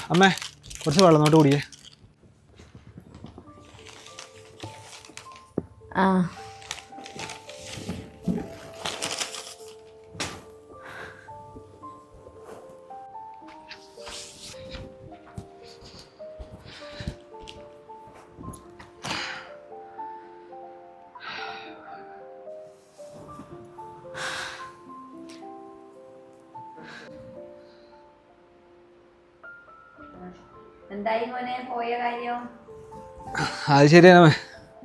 അമ്മേ കുറച്ച് വെള്ളം നോട്ട് കുടിയേ ആ എന്തായി മോനെ പോയ കാര്യം അത് ശരിയാണ് അമ്മേ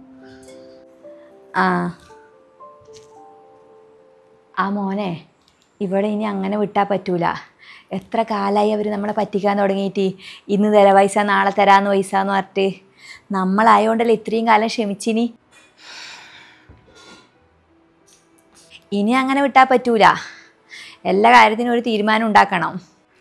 ആ ആ മോനെ ഇവിടെ ഇനി അങ്ങനെ വിട്ടാൽ പറ്റൂല എത്ര കാലമായി അവർ നമ്മളെ പറ്റിക്കാൻ തുടങ്ങിയിട്ട് ഇന്ന് തരാ പൈസ നാളെ തരാന്ന് പൈസ എന്ന് പറഞ്ഞിട്ട് നമ്മളായോണ്ടല്ലേ ഇത്രയും കാലം ക്ഷമിച്ചിനി ഇനി അങ്ങനെ വിട്ടാൽ പറ്റൂല എല്ലാ കാര്യത്തിനും ഒരു തീരുമാനം ഉണ്ടാക്കണം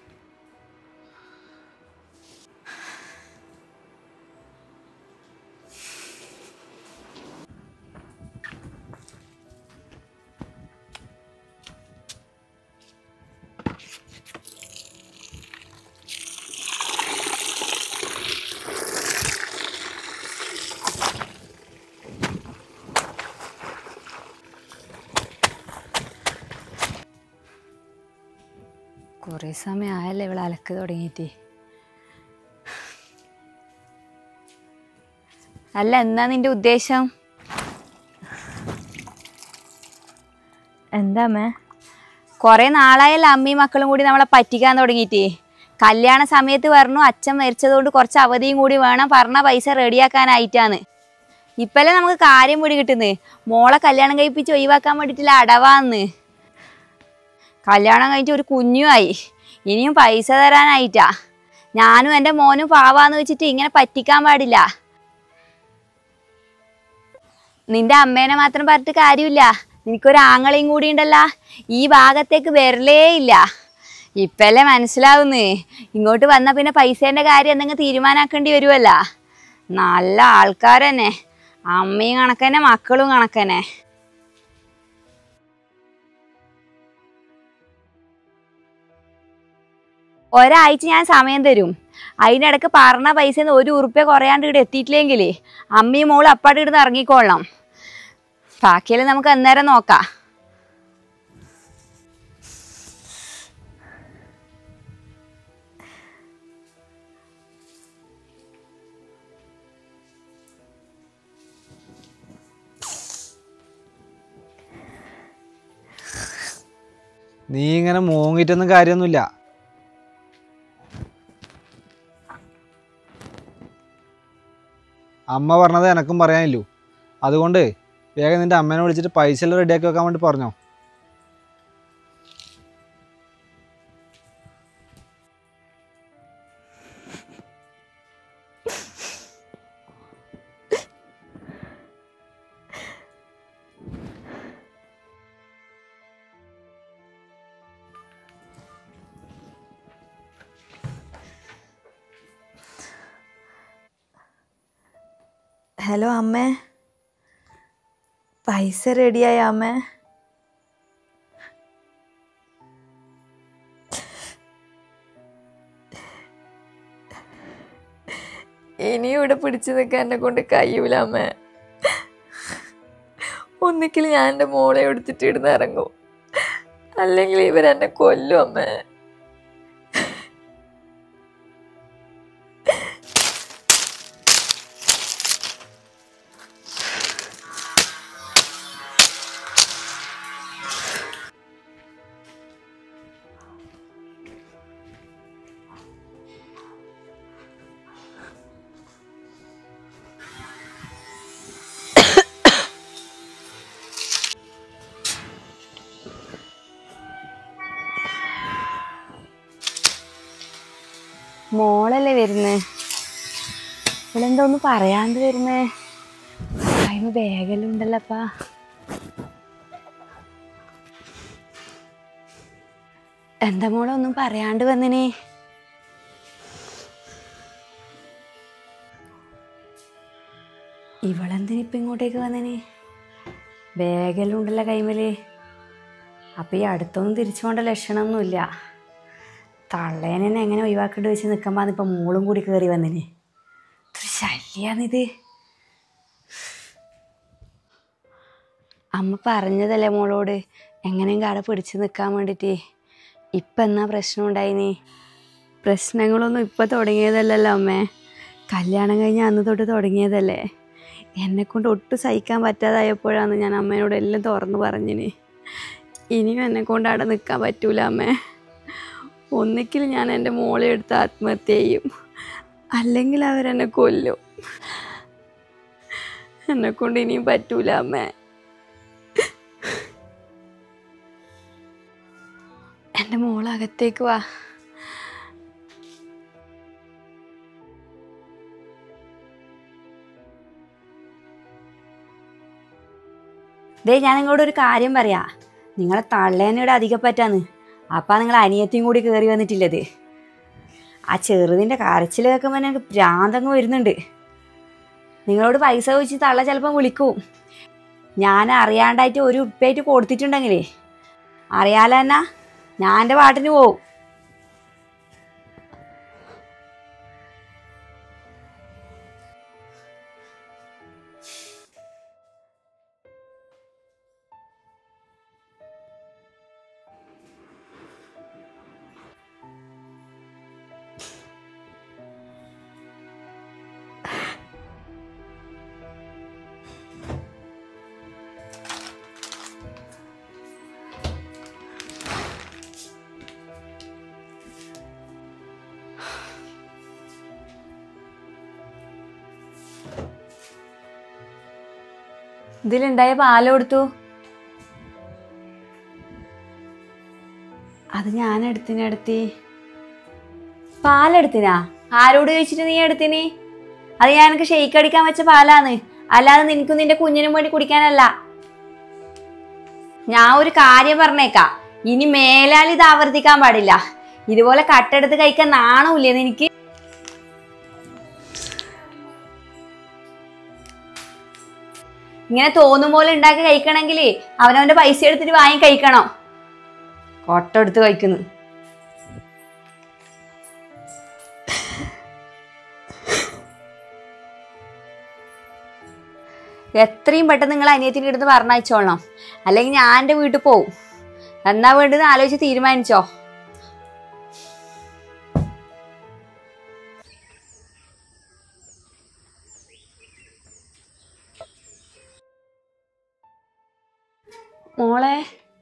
കുറേ സമയം ആയല്ലേ ഇവൾ അലക്ക് തുടങ്ങിയിട്ട് അല്ല എന്നാ നിന്റെ ഉദ്ദേശം എന്താ അമ്മേ കുറേ നാളായല്ലോ അമ്മയും മക്കളും കൂടി നമ്മളെ പറ്റിക്കാൻ തുടങ്ങിയിട്ട് കല്യാണ സമയത്ത് പറഞ്ഞു അച്ഛൻ മരിച്ചതുകൊണ്ട് കുറച്ച് അവധിയും കൂടി വേണം പറഞ്ഞ പൈസ റെഡിയാക്കാനായിട്ടാണ് ഇപ്പല്ലേ നമുക്ക് കാര്യം പിടി കിട്ടുന്നത് മോളെ കല്യാണം കഴിപ്പിച്ച് ഒഴിവാക്കാൻ വേണ്ടിയിട്ടില്ല അടവാന്ന് കല്യാണം കഴിഞ്ഞിട്ട് ഒരു കുഞ്ഞുമായി ഇനിയും പൈസ തരാനായിട്ടാ ഞാനും എൻ്റെ മോനും പാവാന്ന് വെച്ചിട്ട് ഇങ്ങനെ പറ്റിക്കാൻ പാടില്ല നിന്റെ അമ്മേനെ മാത്രം പറഞ്ഞിട്ട് കാര്യമില്ല നിനക്കൊരു ആങ്ങളെയും കൂടി ഉണ്ടല്ലോ ഈ ഭാഗത്തേക്ക് വരലേ ഇല്ല ഇപ്പല്ലേ മനസ്സിലാവുന്നേ ഇങ്ങോട്ട് വന്ന പിന്നെ പൈസേൻ്റെ കാര്യം എന്തെങ്കിലും തീരുമാനാക്കേണ്ടി വരുമല്ല നല്ല ആൾക്കാരെന്നെ അമ്മയും കണക്കന്നെ മക്കളും കണക്കന്നെ ഒരാഴ്ച ഞാൻ സമയം തരും അതിനിടക്ക് പറഞ്ഞ പൈസ ഒരു ഉറുപ്പ്യ കുറയാണ്ട് ഇവിടെ എത്തിയിട്ടില്ലെങ്കിൽ അമ്മയും മോളും അപ്പാട് ഇടുന്ന് ഇറങ്ങിക്കൊള്ളാം ബാക്കിയെല്ലാം നമുക്ക് അന്നേരം നോക്കാം നീ ഇങ്ങനെ മൂങ്ങിയിട്ടൊന്നും കാര്യമൊന്നുമില്ല അമ്മ പറഞ്ഞത് എനക്കും പറയാനില്ലു അതുകൊണ്ട് വേഗം നിന്റെ അമ്മേനെ വിളിച്ചിട്ട് പൈസ എല്ലാം റെഡിയാക്കി വെക്കാൻ വേണ്ടി പറഞ്ഞോ ഹലോ അമ്മേ പൈസ റെഡിയായ അമ്മേ ഇനിയും ഇവിടെ പിടിച്ചു നിൽക്കാൻ എന്നെ കൊണ്ട് കഴിയൂല അമ്മേ ഒന്നിക്കിൽ ഞാൻ എൻ്റെ മോളെ എടുത്തിട്ട് ഇടുന്ന് ഇറങ്ങും അല്ലെങ്കിൽ ഇവരെന്നെ കൊല്ലും അമ്മേ മോളല്ലേ വരുന്നേ ഇവളെന്താ ഒന്ന് പറയാണ്ട് വരുന്നേ ടൈം ബാഗെല്ലാം ഉണ്ടല്ലപ്പാ എന്താ മോളെ ഒന്നും പറയാണ്ട് വന്നിനി ഇവളെന്തിനാ ഇപ്പം ഇങ്ങോട്ടേക്ക് വന്നിനി ബാഗെല്ലാം ഉണ്ടല്ലോ കൈമല് അപ്പം ഈ അടുത്തൊന്നും തിരിച്ചു പോകേണ്ട ലക്ഷണമൊന്നുമില്ല തള്ളേനെ എങ്ങനെ ഒഴിവാക്കേണ്ടി വെച്ച് നിൽക്കുമ്പോൾ ഇപ്പം മോളും കൂടി കയറി വന്നിന് ഇതൊരു ശല്യാണിത് അമ്മ പറഞ്ഞതല്ലേ മോളോട് എങ്ങനെയും കട പിടിച്ച് നിൽക്കാൻ വേണ്ടിയിട്ട് ഇപ്പം എന്നാ പ്രശ്നം ഉണ്ടായിനി പ്രശ്നങ്ങളൊന്നും ഇപ്പം തുടങ്ങിയതല്ലല്ലോ അമ്മേ കല്യാണം കഴിഞ്ഞ് അന്ന് തൊട്ട് തുടങ്ങിയതല്ലേ എന്നെ കൊണ്ട് ഒട്ടും സഹിക്കാൻ പറ്റാതായപ്പോഴാണ് ഞാൻ അമ്മയോട് എല്ലാം തുറന്നു പറഞ്ഞിന് ഇനിയും എന്നെ കൊണ്ട് അവിടെ നിൽക്കാൻ പറ്റൂല അമ്മേ ഒന്നിക്കിൽ ഞാൻ എൻ്റെ മോളെ എടുത്ത് ആത്മഹത്യ ചെയ്യും അല്ലെങ്കിൽ അവരെന്നെ കൊല്ലും എന്നെ കൊണ്ട് ഇനിയും പറ്റൂല അമ്മേ എൻ്റെ മോൾ അകത്തേക്ക് വാ ദേ ഞാൻ നിങ്ങളോട് ഒരു കാര്യം പറയാ നിങ്ങളെ തള്ളേനയുടെ അധികപ്പറ്റാന്ന് അപ്പം നിങ്ങൾ അനിയത്തിയും കൂടി കയറി വന്നിട്ടില്ലത് ആ ചെറുതിൻ്റെ കരച്ചിൽ കേൾക്കുമ്പോൾ എനിക്ക് ഭ്രാന്തങ്ങ് വരുന്നുണ്ട് നിങ്ങളോട് പൈസ ചോദിച്ച് തള്ള ചിലപ്പം വിളിക്കും ഞാൻ അറിയാണ്ടായിട്ട് ഒരു ഉപ്പായിട്ട് കൊടുത്തിട്ടുണ്ടെങ്കിലേ അറിയാലോ എന്നാ ഞാൻ എൻ്റെ പാട്ടിന് പോവും ഇതിലുണ്ടായ പാല് കൊടുത്തു അത് ഞാൻ എടുത്തിനെടുത്തി പാലെടുത്തിനാ ആരോട് ചോദിച്ചിട്ട് നീ എടുത്തിനി അത് ഞാൻ എനിക്ക് ഷെയ്ക്ക് അടിക്കാൻ വെച്ച പാലാന്ന് അല്ലാതെ നിനക്കും നിന്റെ കുഞ്ഞിനും വേണ്ടി കുടിക്കാനല്ല ഞാൻ ഒരു കാര്യം പറഞ്ഞേക്കാം ഇനി മേലാൽ ഇത് ആവർത്തിക്കാൻ പാടില്ല ഇതുപോലെ കട്ടെടുത്ത് കഴിക്കാൻ നാണമില്ലേ നിനക്ക് ഇങ്ങനെ തോന്നും പോലെ ഉണ്ടാക്കി കഴിക്കണമെങ്കിൽ അവനവന്റെ പൈസ എടുത്തിട്ട് വാങ്ങി കഴിക്കണം കൊട്ട എടുത്ത് കഴിക്കുന്നു എത്രയും പെട്ടെന്ന് നിങ്ങൾ അനിയത്തിൻ്റെ അടുത്ത് പറഞ്ഞയച്ചോളണം അല്ലെങ്കിൽ ഞാൻ എൻ്റെ വീട്ടിൽ പോവും എന്നാ വേണ്ടത് ആലോചിച്ച് തീരുമാനിച്ചോ മോളെ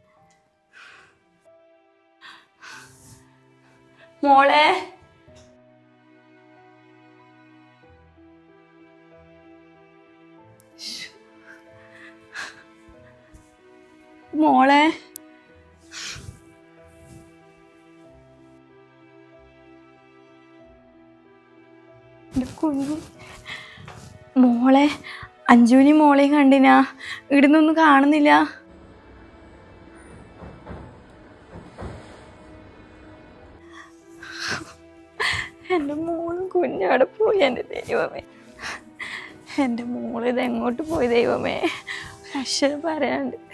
മോളെ മോളെ എൻ്റെ കുഞ്ഞു മോളെ അഞ്ജുവിനി മോളെയും കണ്ടിനാ ഇവിടുന്നൊന്നും കാണുന്നില്ല എൻ്റെ മോളും കുഞ്ഞവിടെ പോയി എൻ്റെ ദൈവമേ എൻ്റെ മോളിത് എങ്ങോട്ട് പോയി ദൈവമേ ഒരു അക്ഷരം പറയാണ്ട്